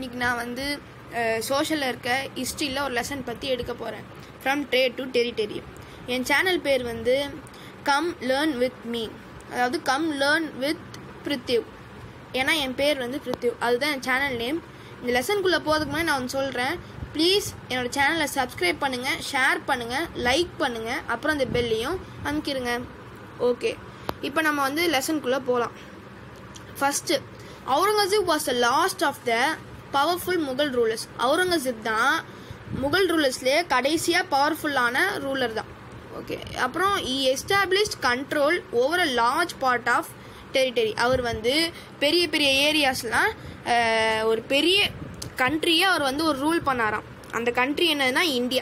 இன்னைக்கு நான் வந்து சோஷியலில் இருக்க ஹிஸ்ட்ரியில் ஒரு லெசன் பற்றி எடுக்க போகிறேன் ஃப்ரம் ட்ரேட் டு டெரிட்டரி என் சேனல் பேர் வந்து கம் லேர்ன் வித் மீ அதாவது கம் லேர்ன் வித் பிரித்யூ ஏன்னா என் பேர் வந்து பிரித்யூ அதுதான் என் சேனல் நேம் இந்த லெசனுக்குள்ளே போகிறதுக்கு முன்னாடி நான் ஒன்று சொல்கிறேன் ப்ளீஸ் என்னோட சேனலை சப்ஸ்கிரைப் பண்ணுங்கள் ஷேர் பண்ணுங்கள் லைக் பண்ணுங்கள் அப்புறம் அந்த பெல்லையும் அமுக்கிடுங்க ஓகே இப்போ நம்ம வந்து லெசனுக்குள்ளே போகலாம் first Aurangzeb was the last of the powerful Mughal rulers Aurangzeb தான் முகல் ரூலர்ஸ்லேயே கடைசியாக பவர்ஃபுல்லான ரூலர் தான் ஓகே அப்புறம் he established control over a large part of territory அவர் வந்து பெரிய பெரிய ஏரியாஸ்லாம் ஒரு பெரிய கண்ட்ரியை அவர் வந்து ஒரு ரூல் பண்ணாராம் அந்த கண்ட்ரி என்னதுன்னா இந்தியா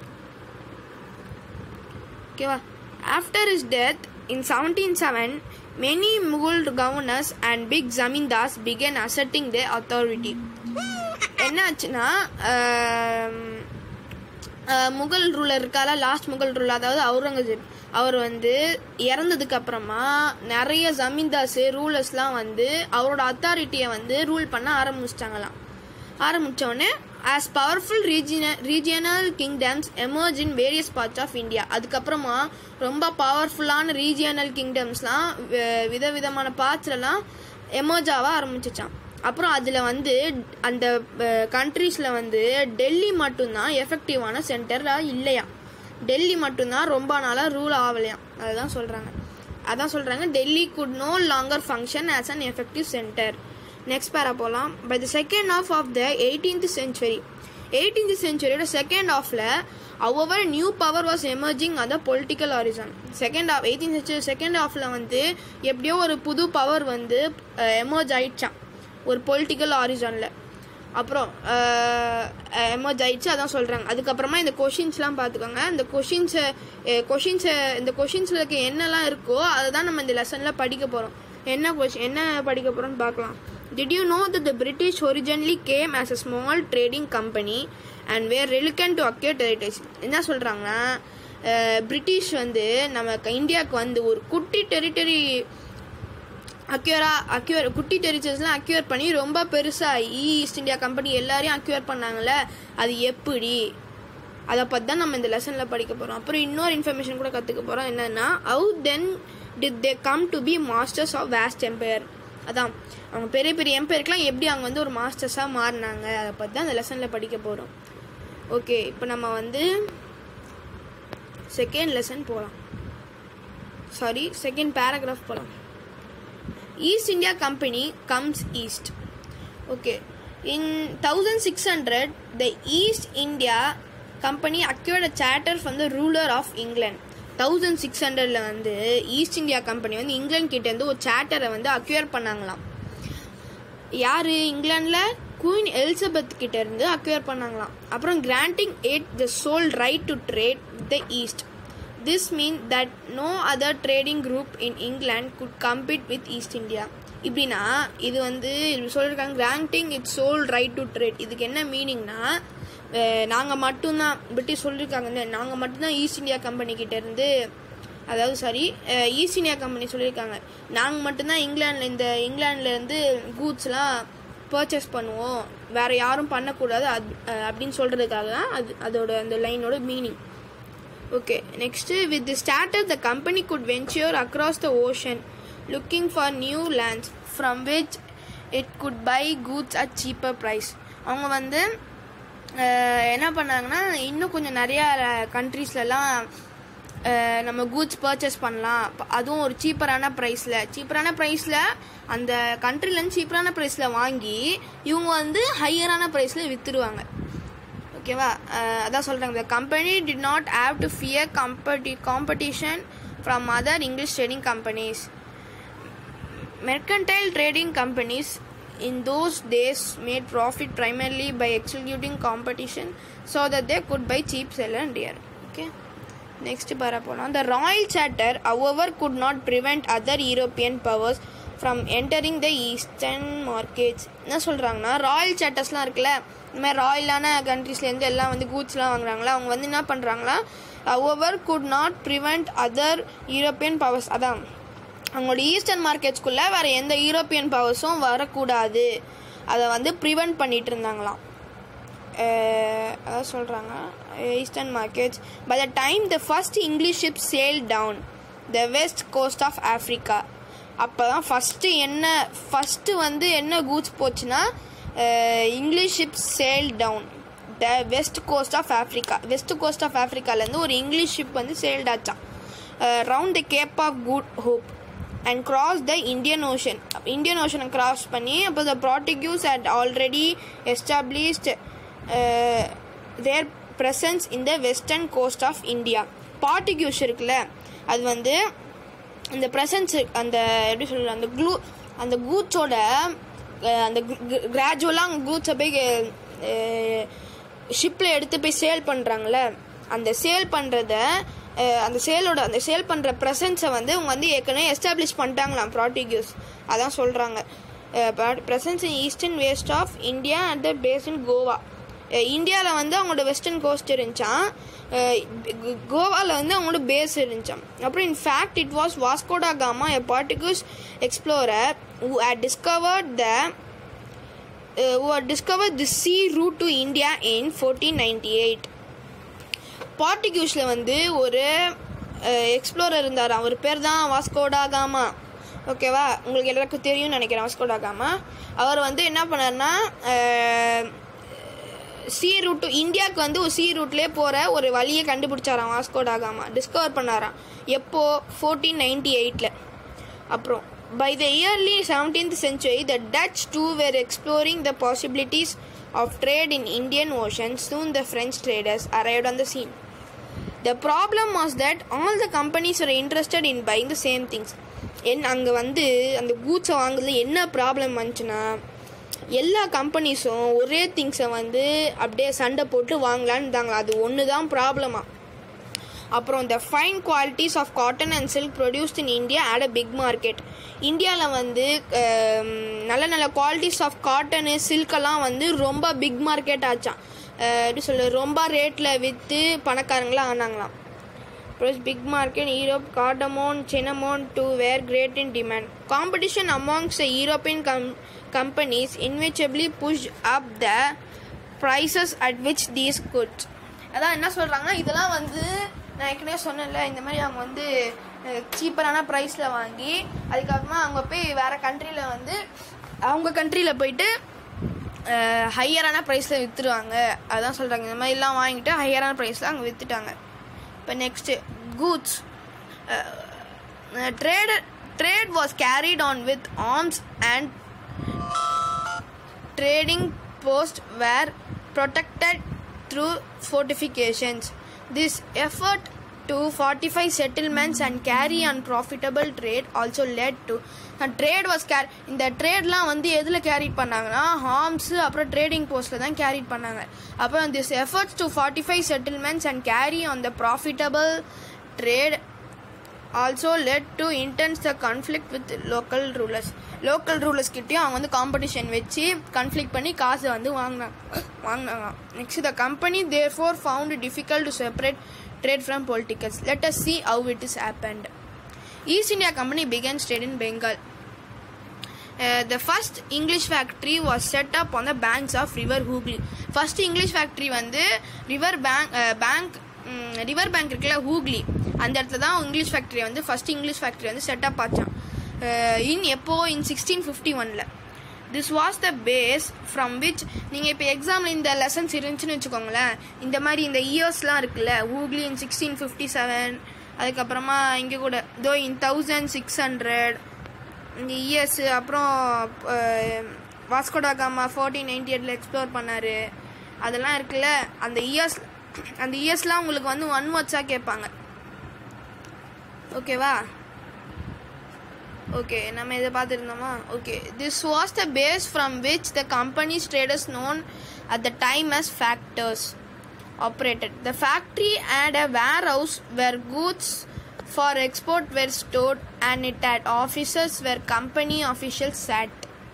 ஓகேவா after his death in seventeen seven many Mughal governors and big zamindars began asserting the authority என்ன ஆச்சுன்னா முகல் ரூலர் இருக்கால லாஸ்ட் முகல் ரூலர் அதாவது அவுரங்கசீப் அவர் வந்து இறந்ததுக்கு அப்புறமா நிறைய ஜமீன்தாஸ் ரூலர்ஸ்லாம் வந்து அவரோட அத்தாரிட்டியை வந்து ரூல் பண்ண ஆரம்பிச்சிட்டாங்களாம் ஆரம்பித்தோடனே as powerful region regional kingdoms emerge in various parts of India அதுக்கப்புறமா ரொம்ப பவர்ஃபுல்லான ரீஜியனல் கிங்டம்ஸ்லாம் விதவிதமான பார்ட்ஸ்லலாம் எமர்ஜ் ஆக ஆரம்பிச்சிச்சான் அப்புறம் அதில் வந்து அந்த கண்ட்ரீஸில் வந்து டெல்லி மட்டும்தான் எஃபெக்டிவான சென்டராக இல்லையா டெல்லி மட்டும்தான் ரொம்ப நாளாக ரூல் ஆகலையாம் அதுதான் சொல்கிறாங்க அதான் சொல்கிறாங்க Delhi could no longer function as an effective centre next para போகலாம் by the second half of the eighteenth century eighteenth சென்ச்சுரியோட செகண்ட் ஆஃபில் அவர் நியூ பவர் வாஸ் எமர்ஜிங் அந்த political horizon second half eighteen century second ஆஃபில் வந்து எப்படியோ ஒரு புது பவர் வந்து எமர்ஜ் ஆயிடுச்சான் ஒரு பொலிட்டிக்கல் ஆரிசனில் அப்புறம் எமர்ஜ் ஆயிடுச்சு அதான் சொல்கிறாங்க அதுக்கப்புறமா இந்த கொஷின்ஸ்லாம் பார்த்துக்கோங்க இந்த கொஷின்ஸை கொஷின்ஸை இந்த கொஷின்ஸில் இருக்க என்னெல்லாம் இருக்கோ அதை தான் நம்ம இந்த லெசனில் படிக்க போகிறோம் என்ன கொஷின் என்ன படிக்க போகிறோம்னு பார்க்கலாம் did you know that the British originally came as a small trading company and were reluctant to acquire territories என்ன சொல்கிறாங்கன்னா பிரிட்டிஷ் வந்து நம்ம இந்தியாவுக்கு வந்து ஒரு குட்டி டெரிட்டரி அக்யூரா அக்யூர் குட்டி டெரிட்டரிஸ்லாம் அக்யூர் பண்ணி ரொம்ப பெருசாக ஈஸ்ட் இந்தியா கம்பெனி எல்லாரையும் அக்யூர் பண்ணாங்கல்ல அது எப்படி அதை பற்றி தான் நம்ம இந்த லெசனில் படிக்க போகிறோம் அப்புறம் இன்னொரு இன்ஃபர்மேஷன் கூட கற்றுக்க போகிறோம் என்னென்னா how then did they come to be masters of vast empire அதான் அவங்க பெரிய பெரிய எம்பையருக்குலாம் எப்படி அவங்க வந்து ஒரு மாஸ்டர்ஸாக மாறினாங்க அதை பற்றி தான் அந்த லெசனில் படிக்க போகிறோம் ஓகே இப்போ நம்ம வந்து செகண்ட் லெசன் போகலாம் சாரி செகண்ட் பேராகிராஃப் போகலாம் East India Company comes east okay in thousand six hundred the East India Company acquired a charter from the ruler of England thousand six ஹண்ட்ரடில் வந்து ஈஸ்ட் இந்தியா கம்பெனி வந்து இங்கிலாந்து கிட்டேருந்து ஒரு சேட்டரை வந்து அக்யூர் பண்ணாங்களாம் யார் இங்கிலாண்டில் queen Elizabeth கிட்டேருந்து acquire பண்ணாங்களாம் அப்புறம் granting it the sole right to trade the east this mean that no other trading group in England could compete with East India இப்படின்னா இது வந்து சொல்லியிருக்காங்க granting it sole right to trade இதுக்கு என்ன மீனிங்னா நாங்கள் மட்டும்தான் பிரிட்டிஷ் சொல்லியிருக்காங்க நாங்கள் மட்டும்தான் ஈஸ்ட் இந்தியா கம்பெனி கிட்டேருந்து அதாவது சாரி ஈஸ்ட் இந்தியா கம்பெனி சொல்லியிருக்காங்க நாங்கள் மட்டும்தான் இங்கிலாண்டில் இந்த இங்கிலாந்துலேருந்து கூட்ஸ்லாம் பர்ச்சேஸ் பண்ணுவோம் வேறு யாரும் பண்ணக்கூடாது அது அப்படின்னு சொல்கிறதுக்காக தான் அது அதோட அந்த லைனோட meaning okay next with the charter the company could venture across the ocean looking for new lands from which it could buy goods at cheaper price அவங்க வந்து என்ன பண்ணாங்கன்னா இன்னும் கொஞ்சம் நிறையா கண்ட்ரீஸ்லலாம் நம்ம கூட்ஸ் பர்ச்சேஸ் பண்ணலாம் அதுவும் ஒரு சீப்பரான ப்ரைஸில் சீப்பரான ப்ரைஸில் அந்த கண்ட்ரிலேருந்து சீப்பரான ப்ரைஸில் வாங்கி இவங்க வந்து ஹையரான ப்ரைஸில் விற்றுருவாங்க ஓகேவா அதான் சொல்கிறாங்க the company did not have to fear compete competition from other English trading companies mercantile trading companies in those days made profit primarily by executing competition so that they could buy cheap sell and dear okay next para போலாம் the royal charter however could not prevent other european powers from entering the eastern markets என்ன சொல்கிறாங்கன்னா Royal சார்ட்டர்ஸ்லாம் இருக்குல்ல இந்த மாதிரி ராயலான கண்ட்ரீஸ்லேருந்து எல்லாம் வந்து கூட்ஸ்லாம் வாங்குறாங்களா அவங்க வந்து என்ன பண்ணுறாங்களா however could not prevent other european powers அதான் அவங்களோட ஈஸ்டர்ன் மார்க்கெட்ஸ்குள்ளே வேறு எந்த யூரோப்பியன் பவர்ஸும் வரக்கூடாது அதை வந்து ப்ரிவெண்ட் பண்ணிட்டு இருந்தாங்களாம் uh, அதான் சொல்கிறாங்க eastern markets by the time the first English ship sail down the west coast of Africa அப்போ தான் ஃபஸ்ட்டு என்ன ஃபஸ்ட்டு வந்து என்ன கூட்ஸ் போச்சுன்னா English ship sail down the west coast of Africa west coast of ஆஃப்ரிக்காலேருந்து ஒரு English ship வந்து sailed ஆச்சான் round the Cape of Good Hope and cross the Indian Ocean Indian ஓஷனை கிராஸ் பண்ணி அப்போ the Portuguese had already established there presence in the western coast of India Portuguese இருக்குல்ல அது வந்து அந்த ப்ரெசன்ஸ் அந்த எப்படி சொல்கிறது அந்த க்ளூ அந்த கூட்ஸோட அந்த கிராஜுவலாக அந்த கூட்ஸை போய் ஷிப்பில் எடுத்து போய் சேல் பண்ணுறாங்களே அந்த சேல் பண்ணுறத அந்த சேலோட அந்த சேல் பண்ணுற ப்ரெசன்ஸை வந்து அவங்க வந்து ஏற்கனவே எஸ்டாப்ளிஷ் பண்ணிட்டாங்களாம் ப்ராட்டிக்யூஸ் அதான் சொல்கிறாங்க presence in eastern west of India at the base in Goa இந்தியாவில் வந்து அவங்களோட வெஸ்டர்ன் கோஸ்ட் இருந்துச்சான் கோவாவில் வந்து அவங்களோட பேஸ் இருந்துச்சான் அப்புறம் in fact it was Vasco da Gama a Portuguese explorer who had discovered the who had discovered the sea route to India in 1498. பார்ட்டிக்யூஸில் வந்து ஒரு எக்ஸ்ப்ளோரர் இருந்தார் அவர் பேர் தான் வாஸ்கோடா காமா ஓகேவா உங்களுக்கு எல்லாருக்கும் தெரியும்னு நினைக்கிறேன் வாஸ்கோடா காமா அவர் வந்து என்ன பண்ணார்னா சி ரூட் இந்தியாவுக்கு வந்து ஒரு சி ரூட்லேயே போகிற ஒரு வழியை கண்டுபிடிச்சாராம் வாஸ்கோடா காமா டிஸ்கவர் பண்ணாராம் எப்போ ஃபோர்டீன் நைன்டி எயிட்டில் அப்புறம் By the early 17th century, the Dutch too were exploring the possibilities of trade in Indian Ocean. Soon, the French traders arrived on the scene. The problem was that all the companies were interested in buying the same things. என் அங்கே வந்து அந்த கூட்ஸை வாங்குறதுல என்ன problem வந்துச்சுன்னா எல்லா கம்பெனிஸும் ஒரே திங்ஸை வந்து அப்படியே சண்டை போட்டு வாங்கலான்னு இருந்தாங்களா அது ஒன்று தான் ப்ராப்ளமாக அப்புறம் the fine qualities of cotton and silk produced in India had a big market இந்தியாவில் வந்து நல்ல நல்ல குவாலிட்டிஸ் ஆஃப் காட்டனு சில்கெல்லாம் வந்து ரொம்ப பிக் மார்க்கெட் ஆச்சான் எப்படி சொல்ல ரொம்ப ரேட்டில் விற்று பணக்காரங்களாம் ஆனாங்களாம் plus big market Europe cardamom cinnamon too were great in demand competition amongst the European come companies invariably push up the prices at which these goods அதான் என்ன சொல்கிறாங்கன்னா இதெல்லாம் வந்து நான் ஏற்கனவே சொன்னேன்ல இந்த மாதிரி அவங்க வந்து சீப்பரான ப்ரைஸில் வாங்கி அதுக்கப்புறமா அவங்க போய் வேறு கண்ட்ரியில் வந்து அவங்க கண்ட்ரியில் போயிட்டு ஹையரான ப்ரைஸில் விற்றுருவாங்க அதான் சொல்கிறாங்க இந்த மாதிரிலாம் வாங்கிட்டு ஹையரான ப்ரைஸில் அங்கே விற்றுட்டாங்க இப்போ next goods trade trade was carried on with arms and trading posts were protected through fortifications. This effort to fortify settlements and carry on profitable trade also led to trade was care இந்த ட்ரேட்லாம் வந்து எதில் carry பண்ணாங்கன்னா ஹார்ம்ஸு அப்புறம் trading போஸ்ட்டில் தான் carry பண்ணாங்க அப்புறம் this efforts to fortify settlements and carry on the profitable trade also led to intense the conflict with local rulers local rulers கிட்டேயும் அவங்க வந்து காம்படிஷன் வச்சு கான்ஃப்ளிக் பண்ணி காசை வந்து வாங்கினாங்க வாங்கினாங்க next the company therefore found difficult to separate trade from politicals let us see how it is happened East India Company began state in Bengal the first English factory was set up on the banks of river Hooghly first English factory வந்து river bank bank river bank இருக்குல்ல ஹூக்லி அந்த இடத்துல தான் English factory வந்து first English factory வந்து set up ஆச்சான் in எப்போ in sixteen fifty ஒனில் this was the base from which நீங்கள் இப்போ எக்ஸாமில் இந்த லெசன்ஸ் இருந்துச்சுன்னு வச்சுக்கோங்களேன் இந்த மாதிரி இந்த இயர்ஸ்லாம் இருக்குல்ல Hooghly in sixteen fifty seven அதுக்கப்புறமா இங்கே கூட தோ இன் தௌசண்ட் சிக்ஸ் ஹண்ட்ரட் இந்த இயர்ஸு அப்புறம் வாஸ்கோடா காமா ஃபோர்டீன் நைன்டி எயிட்டில் எக்ஸ்ப்ளோர் பண்ணார் அதெல்லாம் இருக்குல்ல அந்த இயர்ஸ் அந்த இயர்ஸ்லாம் உங்களுக்கு வந்து ஒன் வேர்ட்ஸாக கேட்பாங்க ஓகேவா ஓகே நம்ம இதை பார்த்துருந்தோமா okay this was the base from which the companies traders known at the time as factors operated. The factory had a warehouse where goods for export were stored and it had offices where company officials sat.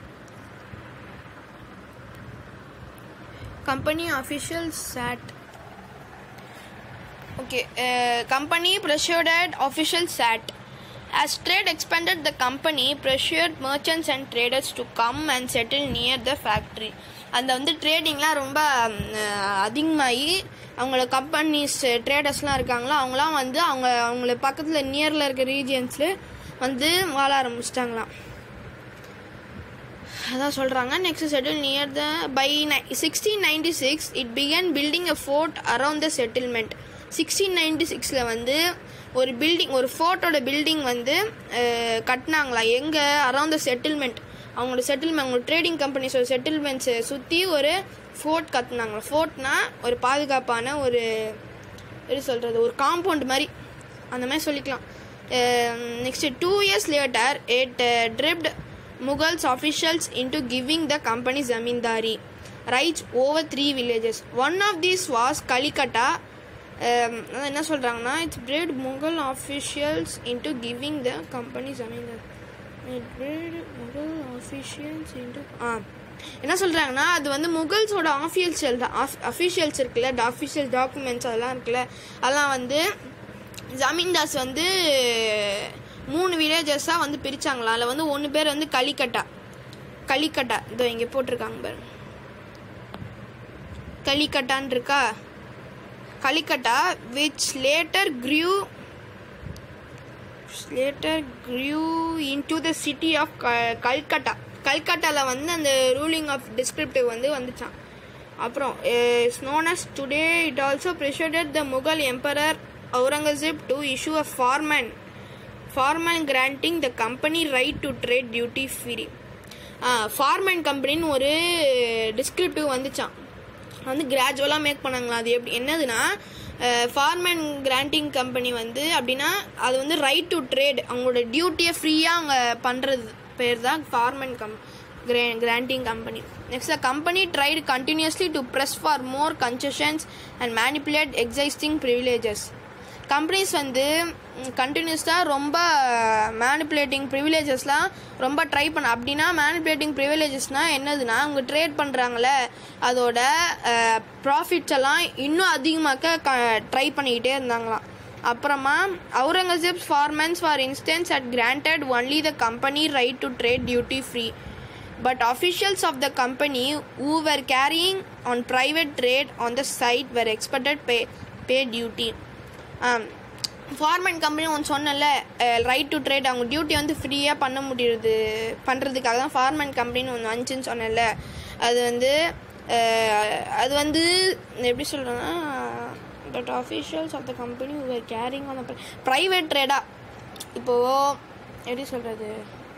Company officials sat. Okay, uh, company pressured officials sat. As trade expanded, the company pressured merchants and traders to come and settle near the factory. அந்த வந்து ட்ரேடிங்லாம் ரொம்ப அஹ், அதிகமாகி அவங்கள companies ட்ரேடர்ஸ்லாம் இருக்காங்களோ அவங்களாம் வந்து அவங்க அவங்கள பக்கத்தில் நியரில் இருக்க ரீஜியன்ஸில் வந்து வாழ ஆரம்பிச்சிட்டாங்களாம் அதான் சொல்கிறாங்க next settle near the by sixteen ninety six it began building a fort around the settlement sixteen ninety சிக்ஸில் வந்து ஒரு பில்டிங் ஒரு ஃபோர்ட்டோட பில்டிங் வந்து அஹ், கட்டினாங்களா எங்கே அரவுண்ட் த செட்டில்மெண்ட் அவங்களோட செட்டில்மெண்ட் அவங்களோட ட்ரேடிங் கம்பெனிஸோட செட்டில்மெண்ட்ஸை சுற்றி ஒரு ஃபோர்ட் கட்டினாங்களா ஃபோர்ட்னா ஒரு பாதுகாப்பான ஒரு எப்படி சொல்கிறது ஒரு காம்பவுண்ட் மாதிரி அந்த மாதிரி சொல்லிக்கலாம் next two years later it bribed Mughals officials into giving the company zamindari rights over three villages one of these was Kalikata அதான் என்ன சொல்கிறாங்கன்னா it's bribed Mughal officials into giving the company zamindar it bribed Mughal officials into ah என்ன சொல்கிறாங்கன்னா அது வந்து முகல்ஸோட official officials இருக்குல்ல official documents அதெல்லாம் இருக்குல்ல அதெல்லாம் வந்து ஜமீன்தாஸ் வந்து மூணு வில்லேஜஸாக வந்து பிரிச்சாங்களா அதில் வந்து ஒன்று பேர் வந்து கலிக்கட்டா கலிக்கட்டா இதோ இங்கே போட்டிருக்காங்க பாரு கலிக்கட்டான் இருக்கா Kalikata which later grew later grew into the city of Calcutta கல்கட்டாவில் வந்து அந்த ரூலிங் ஆஃப் டிஸ்கிரிப்டிவ் வந்து வந்துச்சான் அப்புறம் it's known as today it also persuaded the Mughal emperor Aurangzeb to issue a farman farman granting the company right to trade duty free farman கம்பெனின்னு ஒரு descriptive வந்துச்சான் வந்து கிராஜுவலாக மேக் பண்ணாங்களா அது எப்படி என்னதுன்னா ஃபார்மன் கிராண்டிங் கம்பெனி வந்து அப்படின்னா அது வந்து ரைட் டு ட்ரேட் அவங்களோட டியூட்டியை ஃப்ரீயாக அவங்க பண்ணுறது பேர் தான் farman come granting company next the company tried continuously to press for more concessions and manipulate existing privileges companies வந்து கண்டினியூஸாக ரொம்ப மேனிப்புலேட்டிங் ப்ரிவிலேஜஸ்லாம் ரொம்ப ட்ரை பண்ண அப்படின்னா மேனிப்புலேட்டிங் ப்ரிவிலேஜஸ்னால் என்னதுன்னா அவங்க ட்ரேட் பண்ணுறாங்களே அதோட ப்ராஃபிட்ஸ் எல்லாம் இன்னும் அதிகமாக்க ட்ரை பண்ணிக்கிட்டே இருந்தாங்களாம் அப்புறமா Aurangzeb's farmans for instance had granted only the company right to trade duty free but officials of the company who were carrying on private trade on the site were expected pay pay duty farman company ஒன்று சொன்னல right to trade அவங்க duty வந்து ஃப்ரீயாக பண்ண முடியுது பண்ணுறதுக்காக தான் ஃபார்மன் கம்பெனின்னு ஒன்று வந்துச்சுன்னு சொன்னேன்ல அது வந்து அஹ், அது வந்து எப்படி சொல்கிறேன்னா but officials of the company were carrying on private ட்ரேடாக இப்போது எப்படி சொல்கிறது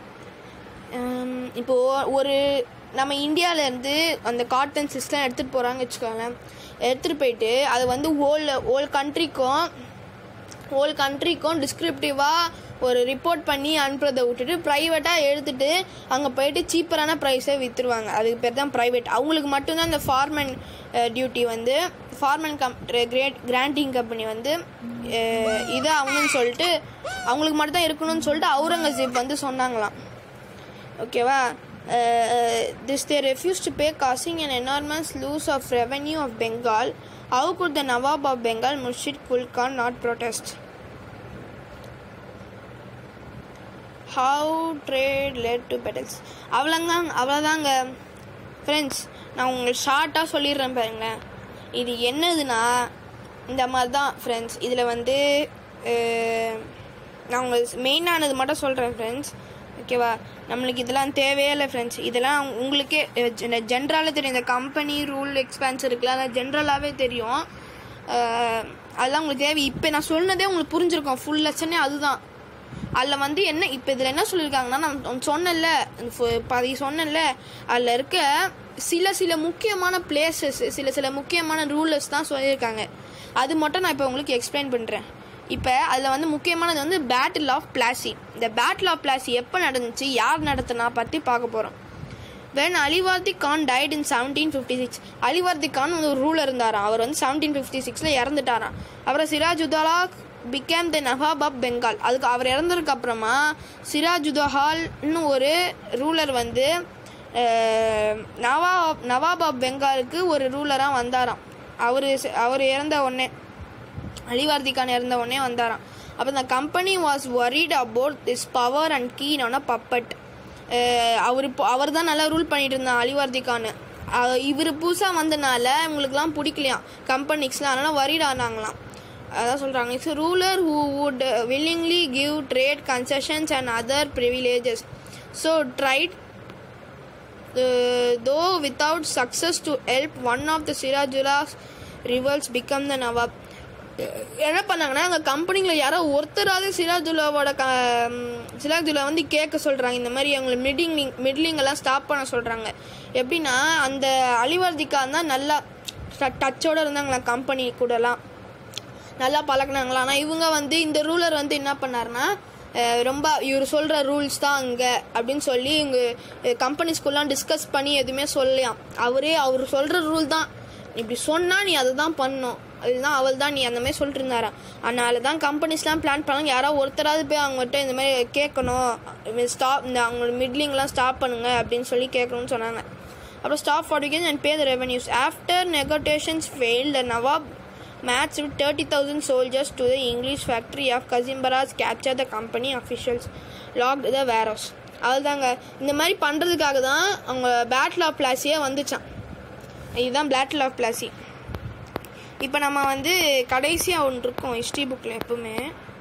ஹம், இப்போ ஒரு நம்ம இந்தியாவிலேருந்து அந்த காட்டன் சிஸ்டம் எடுத்துகிட்டு போகிறாங்க வச்சுக்கோங்களேன் எடுத்துகிட்டு போயிட்டு அது வந்து ஹோல் ஹோல் கண்ட்ரிக்கும் ஹோல் கண்ட்ரிக்கும் டிஸ்கிரிப்டிவாக ஒரு ரிப்போர்ட் பண்ணி அனுப்புறதை விட்டுட்டு ப்ரைவேட்டாக எடுத்துட்டு அங்கே போயிட்டு சீப்பரான ப்ரைஸை விற்றுருவாங்க அதுக்கு பேர் தான் ப்ரைவேட் அவங்களுக்கு மட்டும்தான் இந்த ஃபார்மன் டியூட்டி வந்து farman come great granting company வந்து அஹ், இது ஆகணும்னு சொல்லிட்டு அவங்களுக்கு மட்டும் தான் இருக்கணும்னு சொல்லிட்டு அவுரங்கசீப் வந்து சொன்னாங்களாம் ஓகேவா this they refuse to pay causing an enormous loss of revenue of Bengal how could the nawab of Bengal Murshid Quli Khan not protest how trade led to battles அவ்வளோதாங்க அவ்வளோதாங்க ஃப்ரெண்ட்ஸ் நான் உங்களுக்கு ஷார்ட்டாக சொல்லிடுறேன் பாருங்களேன் இது என்னதுன்னா இந்த மாதிரி தான் ஃப்ரெண்ட்ஸ் இதில் வந்து அஹ், நான் உங்களுக்கு மெயினானது மட்டும் சொல்கிறேன் ஃப்ரெண்ட்ஸ் ஓகேவா நம்மளுக்கு இதெல்லாம் தேவையே இல்லை ஃப்ரெண்ட்ஸ் இதெல்லாம் உங்களுக்கே ஜென்ரலாக தெரியும் இந்த கம்பெனி ரூல் எக்ஸ்பென்ஸ் இருக்குல்ல அதெல்லாம் ஜென்ரலாகவே தெரியும் அஹ், அதெல்லாம் உங்களுக்கு தேவை இப்போ நான் சொன்னதே உங்களுக்கு புரிஞ்சிருக்கும் ஃபுல் லெசனே அதுதான் அதில் வந்து என்ன இப்போ இதில் என்ன சொல்லியிருக்காங்கன்னா நான் உன் சொன்னேன்ல இந்த ஃபு- பாதி சொன்னேன்ல அதில் இருக்க சில சில முக்கியமான பிளேசஸ் சில சில முக்கியமான ரூலர்ஸ் தான் சொல்லியிருக்காங்க அது மட்டும் நான் இப்போ உங்களுக்கு எக்ஸ்பிளைன் பண்ணுறேன் இப்போ அதில் வந்து முக்கியமானது வந்து பேட்டில் ஆஃப் பிளாசி இந்த பேட்டில் ஆஃப் பிளாசி எப்போ நடந்துச்சு யார் நடத்தினா பற்றி பார்க்க போகிறோம் when Alivardi Khan died in seventeen fifty six Alivardi Khan வந்து ஒரு ரூலர் இருந்தாராம் அவர் வந்து செவன்டீன் ஃபிஃப்டி சிக்ஸில் இறந்துட்டாராம் அப்புறம் Sirajuddaulah became the nawab of Bengal அதுக்கு அவர் இறந்ததுக்கு அப்புறமா சிராஜுதஹால்னு ஒரு ரூலர் வந்து அஹ், நவாப் நவாப் ஆஃப் பெங்காலுக்கு ஒரு ரூலராக வந்தாராம் அவர் அவர் இறந்த உடனே அலிவர்தி கான் இறந்த உடனே வந்தாராம் அப்போ the company was worried about this power and keen on a puppet அவர் இப்போ அவர் தான் நல்லா ரூல் பண்ணிட்டு இருந்தார் அலிவர்தி கான் இவர் புதுசாக வந்தனால இவங்களுக்குலாம் பிடிக்கலையாம் கம்பெனிஸ்லாம் அதனால் worried ஆனாங்களாம் அதான் சொல்கிறாங்க it's ruler who would willingly give trade concessions and other privileges so tried though without success to help one of the Sirajula's rivals become the Nawab. என்ன பண்ணாங்கன்னா அங்கே கம்பெனியில் யாரோ ஒருத்தராவது சிராஜுல்லாவோட க சிராஜுல்லா வந்து கேட்க சொல்கிறாங்க இந்த மாதிரி அவங்கள மிடிங் மிட்லிங் எல்லாம் ஸ்டாப் பண்ண சொல்கிறாங்க எப்படின்னா அந்த அலிவர்திக்கா தான் நல்லா டச்சோட இருந்தாங்களா கம்பெனி கூடலாம் நல்லா பழகினாங்களா ஆனால் இவங்க வந்து இந்த ரூலர் வந்து என்ன பண்ணாருன்னா அஹ் ரொம்ப இவர் சொல்கிற ரூல்ஸ் தான் அங்கே அப்படின்னு சொல்லி இங்கே கம்பெனிஸ்குள்ளாம் டிஸ்கஸ் பண்ணி எதுவுமே சொல்லலையாம் அவரே அவர் சொல்கிற ரூல் தான் இப்படி சொன்னால் நீ அதை தான் பண்ணணும் அதுதான் அவள் தான் நீ அந்த மாதிரி சொல்லிட்டு இருந்தாராம் அதனால தான் கம்பெனிஸ்லாம் பிளான் பண்ணாங்க யாரோ ஒருத்தராவது போய் அவங்ககிட்ட இந்த மாதிரி கேட்கணும் ஸ்டாப் இந்த அவங்களோட மிட்லிங்லாம் ஸ்டாப் பண்ணுங்க அப்படின்னு சொல்லி கேட்கணும்னு சொன்னாங்க அப்புறம் stop for weekends and pay the revenues after negotiations fail the nawab match with 30,000 soldiers to the English factory of Kazimbaras capture the company officials locked the warehouse அதுதாங்க இந்த மாதிரி பண்ணுறதுக்காக தான் அவங்க பேட்டில் ஆஃப் பிளாஸியே வந்துச்சான் இதுதான் பேட்டில் ஆஃப் பிளாசி இப்போ நம்ம வந்து கடைசியாக ஒன்று இருக்கும் ஹிஸ்ட்ரி புக்கில் எப்பவுமே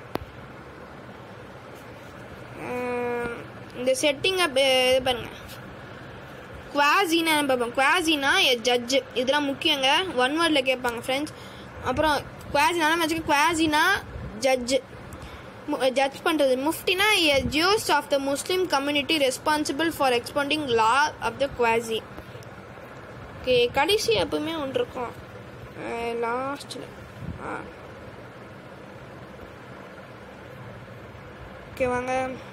உம், இந்த செட்டிங் அப் இது பாருங்க குவாசினா பார்ப்போம் குவாசினா எ ஜட்ஜு இதெல்லாம் முக்கியங்க ஒன் வேர்டில் கேட்பாங்க ஃப்ரெண்ட்ஸ் அப்புறம் குவாசினா வச்சுக்க குவாசினா ஜட்ஜு ஜட்ஜ் பண்ணுறது முஃப்டினா எ ஜியோஸ் of the Muslim community responsible for expounding law of the qazi okay கடைசி எப்பவுமே ஒன்று இருக்கும் லாஸ்ட்டில் ஆ ஓகே வாங்க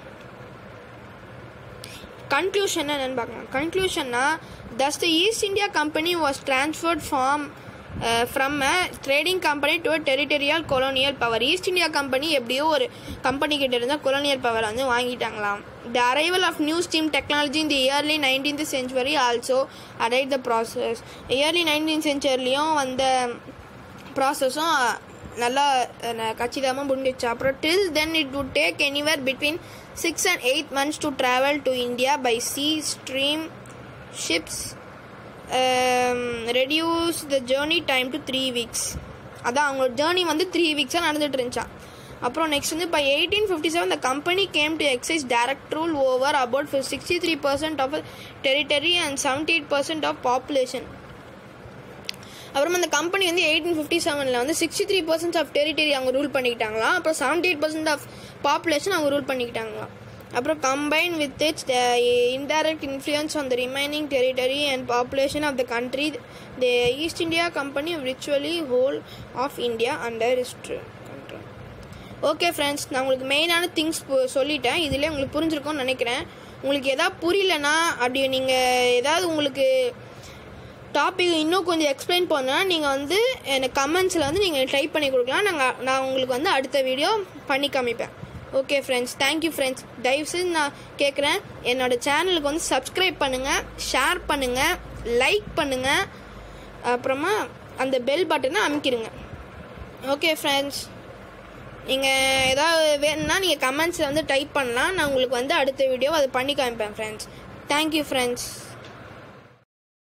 கன்க்ளூஷன் என்னன்னு பார்க்கலாம் கன்க்ளூஷன்னா thus the East India Company was transferred form from a trading company to territorial colonial power East India Company எப்படியோ ஒரு கம்பெனி கிட்ட இருந்தால் கொலோனியல் பவர் வந்து வாங்கிட்டாங்களாம் the arrival of new steam technology இந்த early nineteenth century also aided the process early nineteen செஞ்சுரிலையும் வந்த ப்ராசஸும் நல்லா கச்சிதமாக முடிஞ்சிச்சு அப்புறம் till then it would take anywhere between six and eight months to travel to India by sea steam ships reduce the journey time to three weeks அதான் அவங்களோட journey வந்து த்ரீ வீக்ஸாக நடந்துட்டு இருந்துச்சான் அப்புறம் நெக்ஸ்ட் வந்து இப்போ eighteen fifty seven the company came to exercise direct rule over about sixty three percent of territory and seventy eight percent of population அப்புறம் அந்த கம்பெனி வந்து எயிட்டீன் ஃபிஃப்டி செவனில் வந்து sixty three percent of territory அவங்க rule பண்ணிக்கிட்டாங்களாம் அப்புறம் seventy eight percent of population அவங்க rule பண்ணிக்கிட்டாங்களாம் அப்புறம் combine with its indirect influence on the remaining territory and population of the country the East India company virtually whole of India under history okay friends நான் உங்களுக்கு மெயினான things சொல்லிட்டேன் இதில் உங்களுக்கு புரிஞ்சிருக்கும்னு நினைக்கிறேன் உங்களுக்கு எதாவது புரியலனா அப்படி நீங்கள் ஏதாவது உங்களுக்கு டாபிக் இன்னும் கொஞ்சம் எக்ஸ்பிளைன் பண்ணா நீங்கள் வந்து எனக்கு கமெண்ட்ஸில் வந்து நீங்கள் டைப் பண்ணி கொடுக்கலாம் நாங்கள் நான் உங்களுக்கு வந்து அடுத்த வீடியோ பண்ணி காமிப்பேன் ஓகே ஃப்ரெண்ட்ஸ் தேங்க்யூ ஃப்ரெண்ட்ஸ் தயவுசெய்து நான் கேட்குறேன் என்னோடய சேனலுக்கு வந்து சப்ஸ்கிரைப் பண்ணுங்கள் ஷேர் பண்ணுங்கள் லைக் பண்ணுங்கள் அப்புறமா அந்த பெல் பட்டனை அமைக்கிடுங்க ஓகே ஃப்ரெண்ட்ஸ் நீங்கள் ஏதாவது வேணும்னா நீங்கள் கமெண்ட்ஸில் வந்து டைப் பண்ணலாம் நான் உங்களுக்கு வந்து அடுத்த வீடியோ அதை பண்ணி காமிப்பேன் ஃப்ரெண்ட்ஸ் தேங்க்யூ ஃப்ரெண்ட்ஸ்